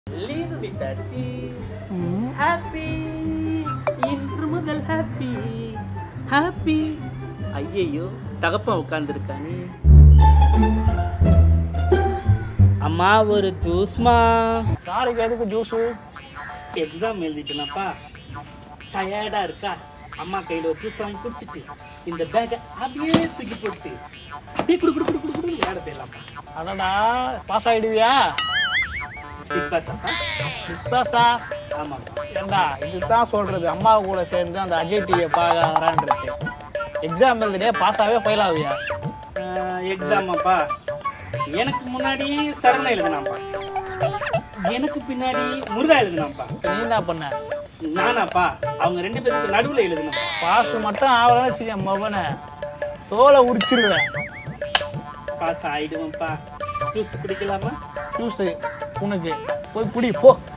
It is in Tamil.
லீவு விட்டாச்சு ஹாப்பி இன்று முதல் ஹாப்பி ஹாப்பி ஐயையோ தகப்பா உட்காந்துருக்கானே அம்மா ஒரு ஜூஸ்மா காருக்கு எதுக்கு ஜூஸு எக்ஸாம் எழுதிட்டேனாப்பா டயர்டா இருக்கா அம்மா கையில ஒரு ஜூஸ் வாங்கி குடிச்சிட்டு இந்த பேக்கை அப்படியே தூக்கி போட்டு அப்படியே குடு குடு குடு குடு குடு விளையாட போயிடலாம்ப்பா அடடா பாஸ் ஆகிடுவியா பிக் பாஸ் அப்பா பாஸா ஆமாப்பா ஏண்டா இதுதான் சொல்றது அம்மா கூட சேர்ந்து அந்த அஜய் டிவியை பார்க்கறான்றது எக்ஸாம் எழுதுனே பாஸ் ஆகவே ஃபெயில் ஆகுவியா எக்ஸாம் அப்பா எனக்கு முன்னாடி சரண எழுதினாப்பா எனக்கு பின்னாடி முருகா எழுதினாப்பா நீ என்ன பண்ண நானாப்பா அவங்க ரெண்டு பேருக்கு நடுவுல எழுதினப்பா பாஸ் மட்டும் ஆகலன்னு வச்சுக்க மகனை தோலை உரிச்சிருவேன் பாஸ் ஆயிடுவேன்ப்பா ஜூஸ் குடிக்கலாமா ஜூஸு உனக்கு போய் குடி போ